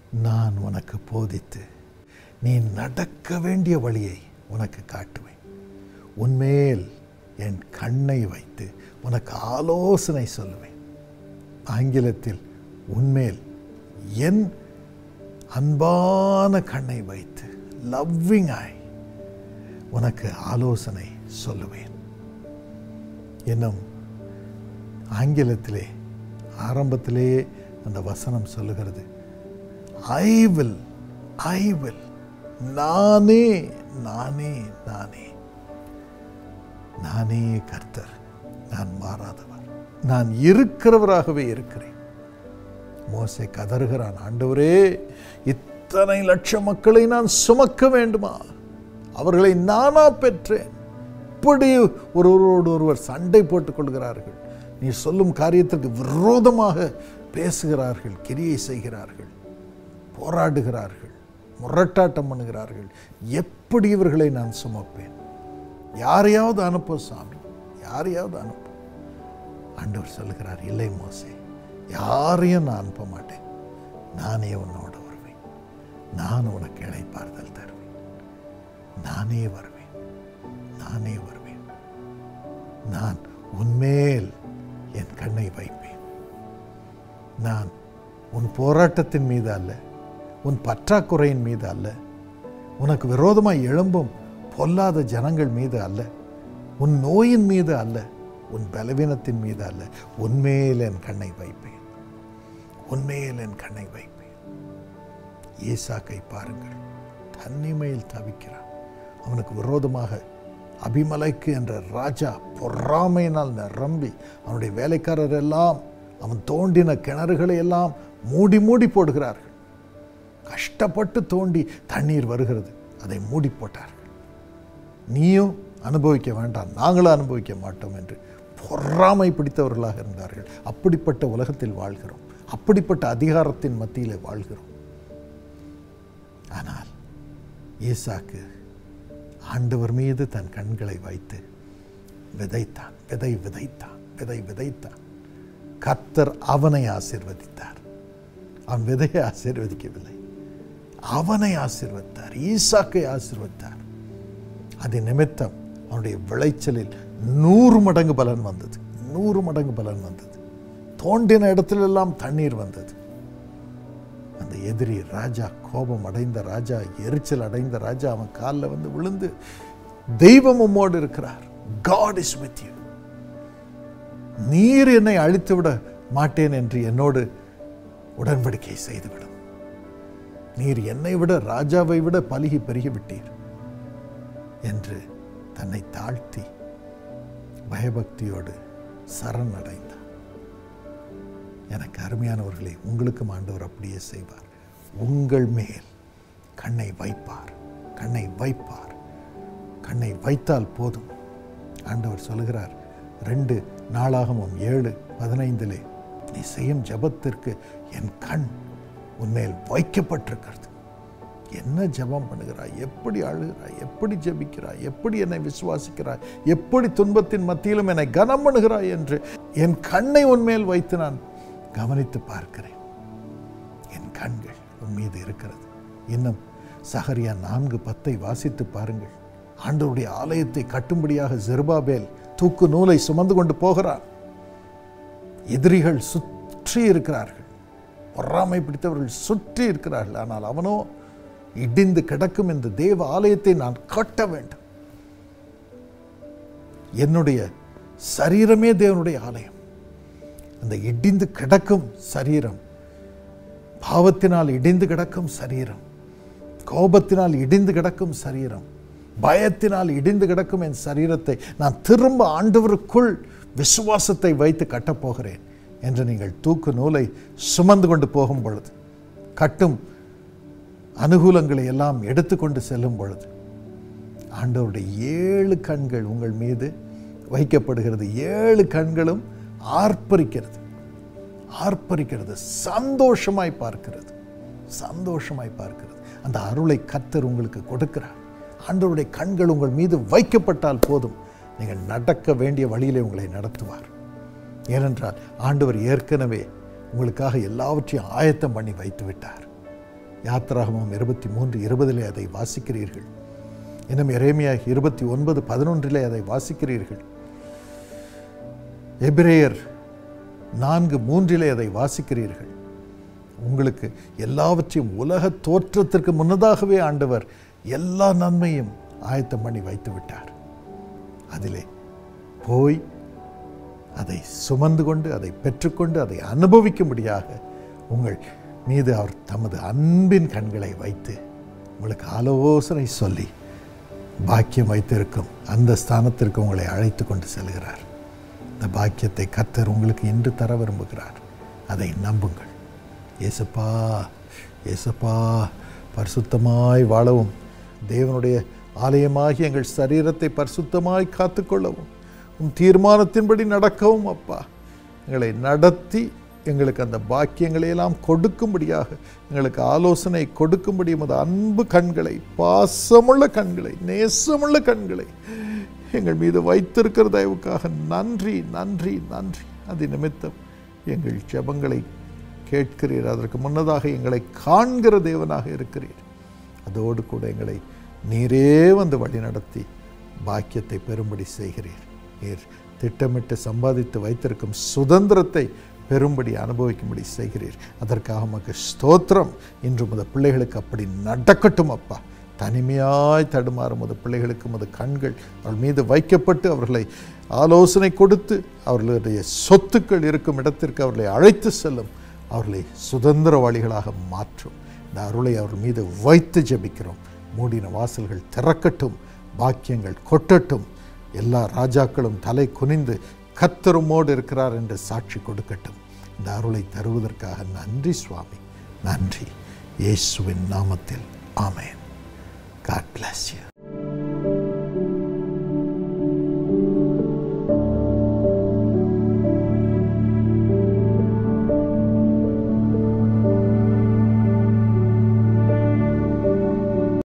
நான் உனக்கு போதித்து நீ நடக்க வேண்டிய வழியை உனக்கு காட்டுவேன் உன்மேல் என் கண்ணை வைத்து உனக்கு ஆலோசனை சொல்லுவேன் ஆங்கிலத்தில் உன்மேல் என் அன்பான கண்ணை வைத்து லவ்விங் ஐ உனக்கு ஆலோசனை சொல்லுவேன் இன்னும் ஆங்கிலத்திலே ஆரம்பத்திலே அந்த வசனம் சொல்லுகிறது ஐ வில் ஐ வில் நானே நானே நானே நானே கர்த்தர் நான் மாறாதவர் நான் இருக்கிறவராகவே இருக்கிறேன் மோசே கதறுகிறான் ஆண்டவரே இத்தனை லட்சம் மக்களை நான் சுமக்க வேண்டுமா அவர்களை நானா பெற்றேன் இப்படி ஒருவரோடு ஒருவர் சண்டை போட்டுக் கொள்கிறார்கள் நீ சொல்லும் காரியத்திற்கு விரோதமாக பேசுகிறார்கள் கிரியை செய்கிறார்கள் போராடுகிறார்கள் முரட்டாட்டம் பண்ணுகிறார்கள் எப்படி இவர்களை நான் சுமப்பேன் யாரையாவது அனுப்ப சாமி யாரையாவது அனுப்ப ஆண்டவர் சொல்லுகிறார் இல்லை மோசே யாரையும் நான் அனுப்ப மாட்டேன் நானே உன்னோட வருவேன் நான் உனக்கு இழைப்பாறுதல் தருவேன் நானே வருவேன் நானே வருவேன் நான் உன்மேல் என் கண்ணை வைப்பேன் நான் உன் போராட்டத்தின் மீது அல்ல உன் பற்றாக்குறையின் மீது அல்ல உனக்கு விரோதமாய் எழும்பும் பொல்லாத ஜனங்கள் மீது அல்ல உன் நோயின் மீது அல்ல உன் பலவீனத்தின் மீது அல்ல உன்மேல் என் கண்ணை வைப்பேன் உன்மேல் என் கண்ணை வைப்பேன் ஈசாக்கை பாருங்கள் தனிமையில் தவிக்கிறான் அவனுக்கு விரோதமாக அபிமலைக்கு என்ற ராஜா பொறாமையினால் நிரம்பி அவனுடைய வேலைக்காரர் எல்லாம் அவன் தோண்டின கிணறுகளை எல்லாம் மூடி மூடி போடுகிறார்கள் கஷ்டப்பட்டு தோண்டி தண்ணீர் வருகிறது அதை மூடி போட்டார்கள் நீயும் அனுபவிக்க வேண்டாம் நாங்களும் அனுபவிக்க மாட்டோம் என்று பொறாமை பிடித்தவர்களாக இருந்தார்கள் அப்படிப்பட்ட உலகத்தில் வாழ்கிறோம் அப்படிப்பட்ட அதிகாரத்தின் மத்தியிலே வாழ்கிறோம் ஆனால் ஈசாக்கு ஆண்டவர் மீது தன் கண்களை வைத்து விதைத்தான் விதை விதைத்தான் விதை விதைத்தான் கர்த்தர் அவனை ஆசீர்வதித்தார் அவன் விதையை ஆசீர்வதிக்கவில்லை அவனை ஆசீர்வதித்தார் ஈசாக்கை ஆசீர்வதித்தார் அது நிமித்தம் அவனுடைய விளைச்சலில் நூறு மடங்கு பலன் வந்தது நூறு மடங்கு பலன் வந்தது தோண்டின இடத்திலெல்லாம் தண்ணீர் வந்தது அந்த எதிரி ராஜா கோபம் அடைந்த ராஜா எரிச்சல் அடைந்த ராஜா அவன் காலில் வந்து விழுந்து தெய்வம் உம்மோடு இருக்கிறார் காட் இஸ் வித் யூ நீர் என்னை அழித்து விட மாட்டேன் என்று என்னோடு உடன்படிக்கை செய்துவிடும் நீர் என்னை விட ராஜாவை விட பலுகி பெருகி விட்டீர் என்று தன்னை தாழ்த்தி பயபக்தியோடு சரண் அடைந்தார் எனக்கு அருமையானவர்களே உங்களுக்கும் ஆண்டவர் அப்படியே செய்வார் உங்கள் மேல் கண்ணை வைப்பார் கண்ணை வைப்பார் கண்ணை வைத்தால் போதும் ஆண்டவர் சொல்லுகிறார் ரெண்டு நாளாகமும் ஏழு பதினைந்திலே நீ செய்யும் ஜபத்திற்கு என் கண் உன்மேல் வைக்கப்பட்டிருக்கிறது என்ன ஜெபம் பண்ணுகிறாய் எப்படி அழுகிறாய் எப்படி ஜெபிக்கிறாய் எப்படி என்னை விசுவாசிக்கிறாய் எப்படி துன்பத்தின் மத்தியிலும் என்னை கனம் பண்ணுகிறாய் என்று என் கண்ணை உன்மேல் வைத்து நான் கவனித்து பார்க்கிறேன் என் கண்கள் உன் மீது இருக்கிறது இன்னும் சகரியா நான்கு பத்தை வாசித்து பாருங்கள் ஆண்டவருடைய ஆலயத்தை கட்டும்படியாக ஜெருபாபேல் தூக்கு நூலை சுமந்து கொண்டு போகிறார் எதிரிகள் சுற்றி இருக்கிறார்கள் பொறாமை பிடித்தவர்கள் சுற்றி இருக்கிறார்கள் ஆனால் அவனோ இடிந்து கிடக்கும் இந்த தேவ ஆலயத்தை நான் கட்ட வேண்டும் என்னுடைய சரீரமே தேவனுடைய ஆலயம் அந்த இடிந்து கிடக்கும் சரீரம் பாவத்தினால் இடிந்து கிடக்கும் சரீரம் கோபத்தினால் இடிந்து கிடக்கும் சரீரம் பயத்தினால் இடிந்து கிடக்கும் என் சரீரத்தை நான் திரும்ப ஆண்டவருக்குள் விசுவாசத்தை வைத்து கட்டப்போகிறேன் என்று நீங்கள் தூக்கு நூலை சுமந்து கொண்டு போகும் பொழுது கட்டும் அனுகூலங்களை எல்லாம் எடுத்துக்கொண்டு செல்லும் பொழுது ஆண்டவருடைய ஏழு கண்கள் உங்கள் மீது வைக்கப்படுகிறது ஏழு கண்களும் ஆர்ப்பரிக்கிறது ஆர்ப்பரிக்கிறது சந்தோஷமாய் பார்க்கிறது சந்தோஷமாய் பார்க்கிறது அந்த அருளை கத்தர் உங்களுக்கு கொடுக்கிறார் ஆண்டவருடைய கண்கள் உங்கள் மீது வைக்கப்பட்டால் போதும் நீங்கள் நடக்க வேண்டிய வழியிலே உங்களை நடத்துவார் ஏனென்றால் ஆண்டவர் ஏற்கனவே உங்களுக்காக எல்லாவற்றையும் ஆயத்தம் பண்ணி வைத்து விட்டார் யாத்ராகமம் இருபத்தி மூன்று இருபதிலே அதை வாசிக்கிறீர்கள் இன்னும் எரேமியா இருபத்தி ஒன்பது பதினொன்றிலே அதை வாசிக்கிறீர்கள் எபிரேயர் நான்கு மூன்றிலே அதை வாசிக்கிறீர்கள் உங்களுக்கு எல்லாவற்றையும் உலக தோற்றத்திற்கு முன்னதாகவே ஆண்டவர் எல்லா நன்மையும் ஆயத்தம் பண்ணி வைத்து விட்டார் அதிலே போய் அதை சுமந்து கொண்டு அதை பெற்றுக்கொண்டு அதை அனுபவிக்கும்படியாக உங்கள் மீது அவர் தமது அன்பின் கண்களை வைத்து உங்களுக்கு ஆலோசனை சொல்லி பாக்கியம் வைத்திருக்கும் அந்த ஸ்தானத்திற்கு உங்களை அழைத்து கொண்டு செல்கிறார் இந்த பாக்கியத்தை கர்த்தர் உங்களுக்கு இன்று தர விரும்புகிறார் அதை நம்புங்கள் ஏசப்பா ஏசப்பா பரிசுத்தமாய் வாழவும் தேவனுடைய ஆலயமாகி எங்கள் சரீரத்தை பரிசுத்தமாய் காத்துக்கொள்ளவும் உம் தீர்மானத்தின்படி நடக்கவும் அப்பா எங்களை நடத்தி எங்களுக்கு அந்த பாக்கியங்களை எல்லாம் கொடுக்கும்படியாக எங்களுக்கு ஆலோசனை கொடுக்கும்படி உமது அன்பு கண்களை பாசமுள்ள கண்களை நேசமுள்ள கண்களை எங்கள் மீது வைத்திருக்கிற தயவுக்காக நன்றி நன்றி நன்றி அது நிமித்தம் எங்கள் ஜெபங்களை கேட்கிறீர் அதற்கு முன்னதாக எங்களை காண்கிற தேவனாக இருக்கிறீர் அதோடு கூட எங்களை நீரே வந்து வழி நடத்தி பாக்கியத்தை பெறும்படி செய்கிறீர் நீர் திட்டமிட்டு சம்பாதித்து வைத்திருக்கும் சுதந்திரத்தை பெறும்படி அனுபவிக்கும்படி செய்கிறீர் அதற்காக உமக்கு ஸ்தோத்திரம் இன்று முத பிள்ளைகளுக்கு அப்படி நடக்கட்டும் அப்பா தனிமையாய் தடுமாறும் முத பிள்ளைகளுக்கு முத கண்கள் அவர்கள் மீது வைக்கப்பட்டு அவர்களை ஆலோசனை கொடுத்து அவர்களுடைய சொத்துக்கள் இருக்கும் இடத்திற்கு அவர்களை அழைத்து செல்லும் அவர்களை சுதந்திரவாளிகளாக மாற்றும் இந்த அருளை அவர்கள் மீது வைத்து ஜெபிக்கிறோம் மூடின வாசல்கள் திறக்கட்டும் பாக்கியங்கள் கொட்டட்டும் எல்லா ராஜாக்களும் தலை குனிந்து கத்தருமோடு இருக்கிறார் என்று சாட்சி கொடுக்கட்டும் இந்த அருளை தருவதற்காக நன்றி சுவாமி நன்றி இயேசுவின் நாமத்தில் ஆமென் காட் bless you